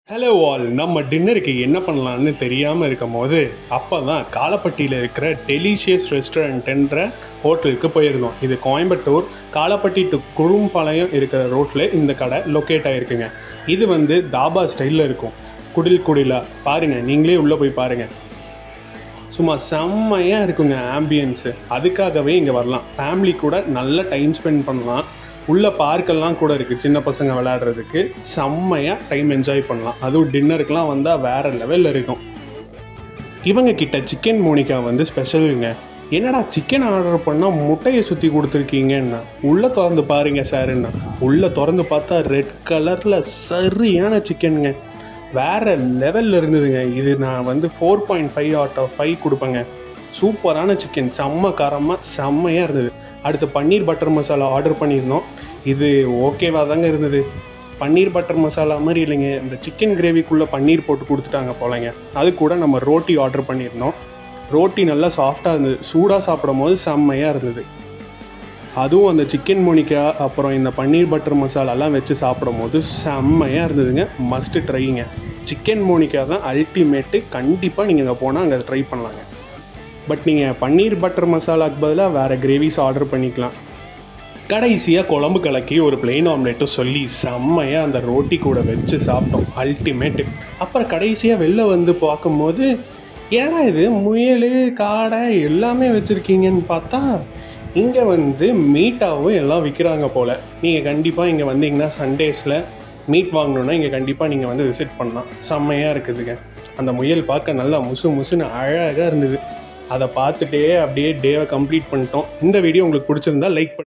hello all நம்ம டின்னருக்கு என்ன பண்ணலான்னு தெரியாமல் இருக்கும் போது அப்போ தான் காலப்பட்டியில் இருக்கிற டெலிஷியஸ் ரெஸ்டாரண்ட்ன்ற ஹோட்டலுக்கு போயிருந்தோம் இது கோயம்புத்தூர் காலப்பட்டி டு குழும்பாளையம் இருக்கிற ரோட்டில் இந்த கடை லொக்கேட் ஆகிருக்குங்க இது வந்து தாபா ஸ்டைலில் இருக்கும் குடில் குடிலா பாருங்கள் நீங்களே உள்ளே போய் பாருங்கள் சும்மா செம்மையாக இருக்குங்க ஆம்பியன்ஸு அதுக்காகவே இங்கே வரலாம் ஃபேமிலி கூட நல்ல டைம் ஸ்பெண்ட் பண்ணலாம் உள்ள பார்க்கெல்லாம் கூட இருக்குது சின்ன பசங்க விளையாடுறதுக்கு செம்மையாக டைம் என்ஜாய் பண்ணலாம் அதுவும் டின்னருக்குலாம் வந்தால் வேறு லெவலில் இருக்கும் இவங்க கிட்ட சிக்கன் மோனிகா வந்து ஸ்பெஷலுங்க என்னடா சிக்கன் ஆர்டர் பண்ணால் முட்டையை சுற்றி கொடுத்துருக்கீங்கன்னா உள்ளே திறந்து பாருங்க சாருன்னா உள்ளே திறந்து பார்த்தா ரெட் கலரில் சரியான சிக்கனுங்க வேறு லெவலில் இருந்ததுங்க இது நான் வந்து four point five out of five கொடுப்பேங்க சூப்பரான சிக்கன் செம்ம காரமாக செம்மையாக இருந்தது அடுத்து பன்னீர் பட்டர் மசாலா ஆர்டர் பண்ணியிருந்தோம் இது ஓகேவாக தாங்க இருந்தது பன்னீர் பட்டர் மசாலா மாதிரி இல்லைங்க இந்த சிக்கன் கிரேவிக்குள்ளே பன்னீர் போட்டு கொடுத்துட்டாங்க போலங்க அது கூட நம்ம ரோட்டி ஆர்டர் பண்ணியிருந்தோம் ரோட்டி நல்லா சாஃப்டாக இருந்தது சூடாக சாப்பிடும் போது செம்மையாக இருந்தது அதுவும் அந்த சிக்கன் மோனிக்கா அப்புறம் இந்த பன்னீர் பட்டர் மசாலாலாம் வச்சு சாப்பிடும் போது செம்மையாக இருந்ததுங்க மஸ்ட்டு ட்ரைங்க சிக்கன் மோனிக்கா தான் அல்டிமேட்டு கண்டிப்பாக நீங்கள் அங்கே போனால் அங்கே ட்ரை பண்ணலாங்க பட் நீங்கள் பன்னீர் பட்டர் மசாலாக்கு பதிலாக வேறு கிரேவிஸ் ஆர்டர் பண்ணிக்கலாம் கடைசியாக குழம்பு கலக்கி ஒரு பிளெயின் ஆம்லெட்டும் சொல்லி செம்மையாக அந்த ரோட்டி கூட வச்சு சாப்பிட்டோம் அல்டிமேட்டு அப்புறம் கடைசியாக வெளில வந்து பார்க்கும்போது ஏன்னா இது முயல் காடை எல்லாமே வச்சுருக்கீங்கன்னு பார்த்தா இங்கே வந்து மீட்டாகவும் எல்லாம் விற்கிறாங்க போல் நீங்கள் கண்டிப்பாக இங்கே வந்தீங்கன்னா சண்டேஸில் மீட் வாங்கணுன்னா இங்கே கண்டிப்பாக நீங்கள் வந்து விசிட் பண்ணலாம் செம்மையாக இருக்குதுங்க அந்த முயல் பார்க்க நல்லா முசு முசுன்னு அழகாக இருந்தது அதை பார்த்துட்டே அப்படியே டேவை கம்ப்ளீட் பண்ணிட்டோம் இந்த வீடியோ உங்களுக்கு பிடிச்சிருந்தா லைக் பண்ணி